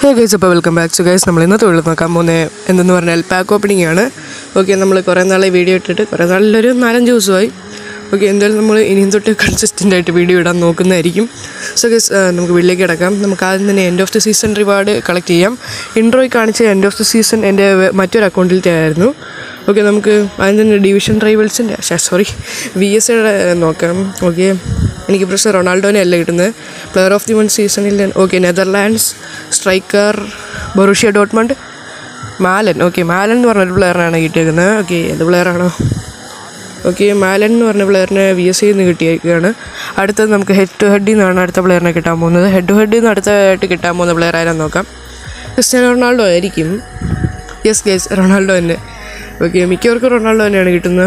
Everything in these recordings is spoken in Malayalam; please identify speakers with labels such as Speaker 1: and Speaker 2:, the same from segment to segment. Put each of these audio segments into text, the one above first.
Speaker 1: ഹേ ഗൈസ് അപ്പോൾ വെൽക്കം ബാക്ക് ടു ഗൈസ് നമ്മൾ ഇന്നത്തെ ഉള്ളിൽ നോക്കാൻ പോകുന്നത് എന്തെന്ന് പറഞ്ഞാൽ പാക്ക് ഓപ്പണിംഗ് ആണ് ഓക്കെ നമ്മൾ കുറേ നാളെ വീഡിയോ ഇട്ടിട്ട് കുറേ നാളിലൊരു നാലഞ്ച് ദിവസമായി ഓക്കെ എന്തായാലും നമ്മൾ ഇനിയും തൊട്ട് കൺസിസ്റ്റൻ്റ് ആയിട്ട് വീഡിയോ ഇടാൻ നോക്കുന്നതായിരിക്കും സോ ഗൈസ് നമുക്ക് വീട്ടിലേക്ക് കിടക്കാം നമുക്ക് ആദ്യം തന്നെ end of the season reward collect ചെയ്യാം ഇൻട്രോയിൽ കാണിച്ച എൻഡ് ഓഫ് ദി സീസൺ എൻ്റെ വേ- മറ്റൊരു അക്കൗണ്ടിലത്തെ ആയിരുന്നു ഓക്കെ നമുക്ക് ആദ്യം തന്നെ ഡിവിഷൻ റൈവൽസിൻ്റെ സോറി വി എസ് എയുടെ നോക്കാം ഓക്കെ എനിക്ക് പ്രശ്നം റൊണാൾഡോനെ അല്ല കിട്ടുന്നത് പ്ലെയർ ഓഫ് ദി വൺ സീസണിൽ okay Netherlands striker Borussia Dortmund Malen okay Malen എന്ന് പറഞ്ഞൊരു പ്ലെയറിനാണ് കിട്ടിയേക്കുന്നത് ഓക്കെ ഏത് പ്ലെയറാണോ ഓക്കെ മാലൻ എന്ന് പറഞ്ഞ പ്ലെയറിനെ വി എസ് നിന്ന് കിട്ടിയേക്കുകയാണ് അടുത്തത് നമുക്ക് ഹെഡ് ടു ഹെഡിൽ നിന്നാണ് അടുത്ത പ്ലെയറിനെ കിട്ടാൻ പോകുന്നത് ഹെഡ് ടു ഹെഡിൽ നിന്ന് അടുത്തതായിട്ട് കിട്ടാൻ പോകുന്ന പ്ലെയർ ആരാന്ന് നോക്കാം ക്രിസ്ത്യാനോ റൊണാൾഡോ ആയിരിക്കും യെസ് ഗേസ് റൊണാൾഡോ തന്നെ ഓക്കെ മിക്കവർക്കും റൊണാൾഡോ തന്നെയാണ് കിട്ടുന്നത്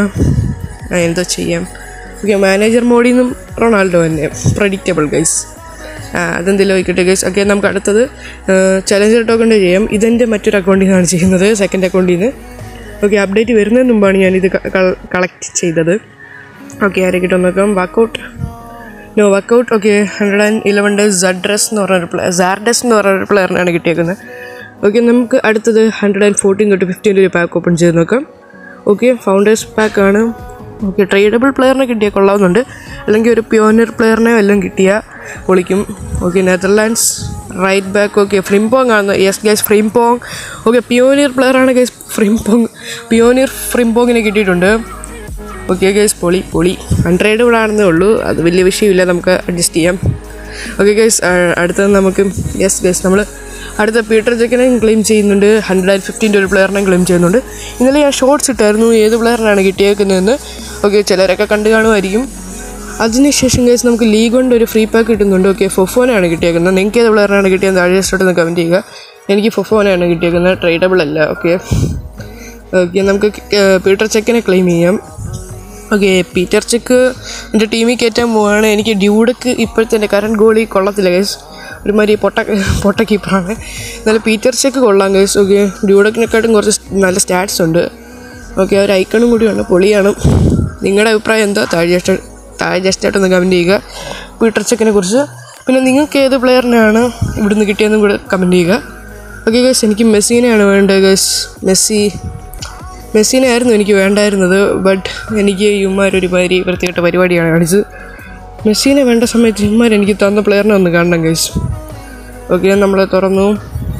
Speaker 1: ആ, എന്താ ചെയ്യാം ഓക്കെ മാനേജർ മോഡിൽ നിന്നും റൊണാൾഡോ തന്നെ പ്രഡിക്റ്റബിൾ ഗൈസ് ആ അതെന്തെങ്കിലും ആയിക്കോട്ടെ ഗൈസ് ഓക്കെ നമുക്ക് അടുത്തത് ചലഞ്ചർ ടോക്കൺ ചെയ്യാം ഇതെൻ്റെ മറ്റൊരു അക്കൗണ്ടിൽ നിന്നാണ് ചെയ്യുന്നത് സെക്കൻഡ് അക്കൗണ്ടിൽ നിന്ന് ഓക്കെ അപ്ഡേറ്റ് വരുന്നതിന് മുമ്പാണ് ഞാനിത് കളക്ട് ചെയ്തത് ഓക്കെ ആരെ കിട്ടും നോക്കാം workout no workout okay hundred and eleven days സഡ്രസ് എന്ന് പറഞ്ഞൊരു പ്ലെയർ സാർഡസ് എന്ന് പറഞ്ഞൊരു പ്ലെയറിനാണ് കിട്ടിയേക്കുന്നത് ഓക്കെ നമുക്ക് അടുത്തത് ഹൺഡ്രഡ് ആൻഡ് ഫോർട്ടീൻ തൊട്ട് ഫിഫ്റ്റീൻ ഒരു പാക്ക് ഓപ്പൺ ചെയ്ത് നോക്കാം ഓക്കെ ഫൗണ്ടേഴ്സ് പാക്കാണ് ഓക്കെ ട്രേഡബിൾ പ്ലെയറിനെ കിട്ടിയാൽ കൊള്ളാവുന്നുണ്ട് അല്ലെങ്കിൽ ഒരു പ്യോനിയർ പ്ലെയറിനെ വല്ലതും കിട്ടിയാൽ പൊളിക്കും okay Netherlands right back okay Frimpong ആണ് yes guys Frimpong okay pioneer പ്ലെയറാണ് ഗൈസ് ഫ്രിംപോങ് പിയോനിയർ ഫ്രിംപോങ്ങിനെ കിട്ടിയിട്ടുണ്ട് ഓക്കെ ഗൈസ് പൊളി പൊളി അൺട്രേഡബിൾ ആണെന്നേ ഉള്ളൂ അത് വലിയ വിഷയമില്ല നമുക്ക് അഡ്ജസ്റ്റ് ചെയ്യാം ഓക്കെ ഗൈസ് അടുത്തത് നമുക്ക് യെസ് ഗൈസ് നമ്മൾ അടുത്ത പീറ്റർ ജെക്കിനെയും ക്ലെയിം ചെയ്യുന്നുണ്ട് ഹൺഡ്രഡ് ആൻഡ് ഫിഫ്റ്റീൻ്റെ ഒരു പ്ലെയറിനെയും ക്ലെയിം ചെയ്യുന്നുണ്ട് ഇന്നലെ ഞാൻ ഷോർട്സ് ഇട്ടായിരുന്നു ഏത് പ്ലെയറിനാണ് കിട്ടിയേക്കുന്നതെന്ന് ഓക്കെ ചിലരൊക്കെ കണ്ടു കാണുമായിരിക്കും അതിനുശേഷം ഗൈസ് നമുക്ക് ലീഗ് കൊണ്ട് ഒരു ഫ്രീ പാക്ക് കിട്ടുന്നുണ്ട് ഓക്കെ ഫൊഫോനാണ് കിട്ടിയേക്കുന്നത് നിങ്ങൾക്ക് ഏത് പ്ലെയറിനാണ് കിട്ടിയത് താഴെ ഇഷ്ടപ്പെട്ടെന്ന് കമൻറ്റ് ചെയ്യുക എനിക്ക് ഫൊഫോനാണ് കിട്ടിയേക്കുന്നത് ട്രേഡബിൾ അല്ല ഓക്കെ ഓക്കെ നമുക്ക് ക- പീറ്റർ ചെക്കിനെ ക്ലെയിം ചെയ്യാം ഓക്കെ പീറ്റർ ചെക്ക് എൻ്റെ ടീമിൽ കയറ്റാൻ പോവുകയാണ് എനിക്ക് ഡ്യൂഡക്ക് ഇപ്പോഴത്തെ എൻ്റെ കറണ്ട് ഗോളി കൊള്ളത്തില്ല ഗൈസ് ഒരുമാതിരി പൊട്ട പൊട്ട കീപ്പറാണ് എന്നാലും പീറ്റർ ചെക്ക് കൊള്ളാം ഗൈസ് ഓക്കെ ഡ്യൂഡക്കിനെക്കാട്ടും കുറച്ച് നല്ല സ്റ്റാറ്റ്സ് ഉണ്ട് ഓക്കെ ഒരു ഐക്കണും കൂടിയാണ് പൊളിയാണ് നിങ്ങളുടെ അഭിപ്രായം എന്താ താഴെ ജസ്റ്റ് താഴെ ജസ്റ്റ് ആയിട്ടൊന്ന് കമൻറ്റ് ചെയ്യുക പീറ്റർ ചെക്കിനെ കുറിച്ച് പിന്നെ നിങ്ങൾക്ക് ഏത് പ്ലെയറിനാണ് ഇവിടുന്ന് കിട്ടിയതെന്നും കൂടെ കമൻറ്റ് ചെയ്യുക ഓക്കെ ഗൈസ് എനിക്ക് മെസ്സിനെയാണ് വേണ്ടത് ഗൈസ് മെസ്സി മെസ്സിനെ ആയിരുന്നു എനിക്ക് വേണ്ടായിരുന്നത് ബട്ട് എനിക്ക് ഇവന്മാർ ഒരു മാതിരി വൃത്തികെട്ട പരിപാടിയാണ് കാണിച്ചത് മെസ്സിനെ വേണ്ട സമയത്ത് ഇവന്മാർ എനിക്ക് തന്ന പ്ലെയറിനെ ഒന്ന് കാണണം ഗൈസ് ഓക്കെ നമ്മൾ തുറന്നു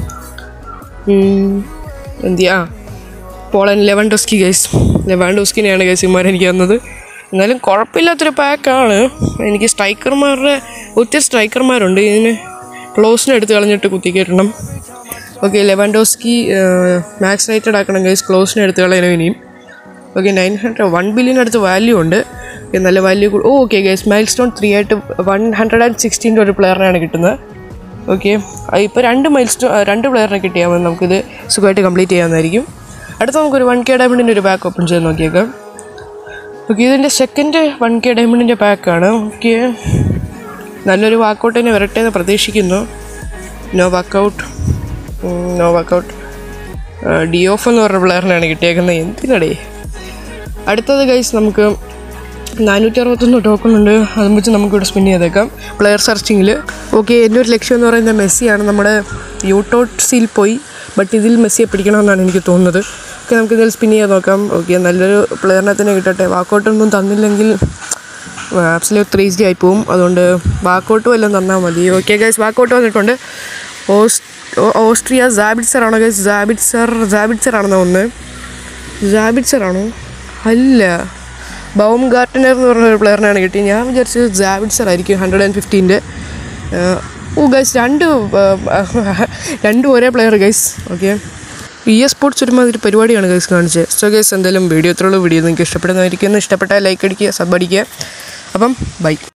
Speaker 1: ഉം, എന്തിയാ പോളൻ ലെവൻഡോസ്കി ഗൈസ് ലെവാൻഡോസ്കിനെയാണ് ഗൈസ് ഇവന്മാർ എനിക്ക് തന്നത് എന്നാലും കുഴപ്പമില്ലാത്തൊരു പാക്കാണ് എനിക്ക് സ്ട്രൈക്കർമാരുടെ ഒത്തിരി സ്ട്രൈക്കർമാരുണ്ട് ഇതിന് ക്ലോസിനെ എടുത്ത് കളഞ്ഞിട്ട് കുത്തിക്കയറ്റണം ഓക്കെ ലെവാൻഡോസ്കി മാക്സ് റേറ്റഡ് ആക്കണം ഗൈസ് ക്ലോസിനെ എടുത്ത് കളയണം ഇനിയും okay nine hundred one billion അടുത്ത് വാല്യൂ ഉണ്ട് Okay, നല്ല വാല്യൂ ഓ okay guys milestone three ആയിട്ട് വൺ ഹൺഡ്രഡ് ആൻഡ് സിക്സ്റ്റീൻ്റെ ഒരു പ്ലെയറിനാണ് കിട്ടുന്നത് ഓക്കെ ഇപ്പോൾ രണ്ട് മൈൽ സ്റ്റോ രണ്ട് പ്ലെയറിനെ കിട്ടിയാൽ മതി നമുക്കിത് സുഖമായിട്ട് കംപ്ലീറ്റ് ചെയ്യാവുന്നതായിരിക്കും അടുത്ത നമുക്കൊരു വൺ കെ ഡയമണ്ടിൻ്റെ ഒരു പാക്ക് ഓപ്പൺ ചെയ്ത് നോക്കിയേക്കാം ഓക്കെ ഇതിൻ്റെ സെക്കൻഡ് വൺ കെ ഡയമണ്ടിൻ്റെ പാക്കാണ് ഓക്കെ നല്ലൊരു വാക്കൗട്ട് തന്നെ വരട്ടെ എന്ന് പ്രതീക്ഷിക്കുന്നു നോ വർക്കൗട്ട് നോ വർക്കൗട്ട് ഡി ഓഫ് എന്ന് പറഞ്ഞ പ്ലെയറിനാണ് കിട്ടിയേക്കുന്നത് എന്തിനടേ അടുത്തത് ഗൈസ് നമുക്ക് നാനൂറ്റി അറുപത്തൊന്ന് ടോക്കൺ ഉണ്ട് അതും വെച്ച് നമുക്കിവിടെ സ്പിൻ ചെയ്തേക്കാം പ്ലെയർ സെർച്ചിങ്ങിൽ ഓക്കെ എൻ്റെ ഒരു ലക്ഷ്യം എന്ന് പറയുന്നത് മെസ്സിയാണ് നമ്മുടെ യൂട്ടോട്സിൽ പോയി ബട്ട് ഇതിൽ മെസ്സിയെ പിടിക്കണമെന്നാണ് എനിക്ക് തോന്നുന്നത് ഓക്കെ നമുക്ക് ഇതിൽ സ്പിൻ ചെയ്ത് നോക്കാം ഓക്കെ നല്ലൊരു പ്ലെയറിനെ തന്നെ കിട്ടട്ടെ വാക്കൗട്ടൊന്നും തന്നില്ലെങ്കിൽ ആപ്സിലെ ത്രീ ജി ആയി പോവും അതുകൊണ്ട് വാക്കൗട്ട് വല്ലതും തന്നാൽ മതി ഓക്കെ ഗൈസ് വാക്കൗട്ട് വന്നിട്ടുണ്ട് ഓസ് ഓ- ഓസ്ട്രിയ സാബിറ്റ്സർ ആണോ ഗൈസ് സാബിറ്റ്സർ സാബിറ്റ്സർ ആണെന്ന് ഒന്ന് സാബിറ്റ്സർ ആണോ അല്ല ബൗം ഗാർട്ടനർ എന്ന് പറഞ്ഞ ഒരു പ്ലെയറിനാണ് കിട്ടിയത് ഞാൻ വിചാരിച്ചത് സാബിറ്റ്സർ ആയിരിക്കും ഹൺഡ്രഡ് ആൻഡ് ഫിഫ്റ്റീൻ്റെ ഓ ഗൈസ് രണ്ട് ആ, രണ്ടും ഒരേ player guys okay P S sports ഒരുമാതിരി പരിപാടിയാണ് ഗൈസ് കാണിച്ചത് സോ ഗൈസ് എന്തായാലും വീഡിയോ ഇത്രയുള്ള വീഡിയോ നിങ്ങൾക്ക് ഇഷ്ടപ്പെടുന്നതായിരിക്കും ഇഷ്ടപ്പെട്ടാൽ ലൈക്ക് അടിക്കുക സബ് അടിക്കുക അപ്പം ബൈ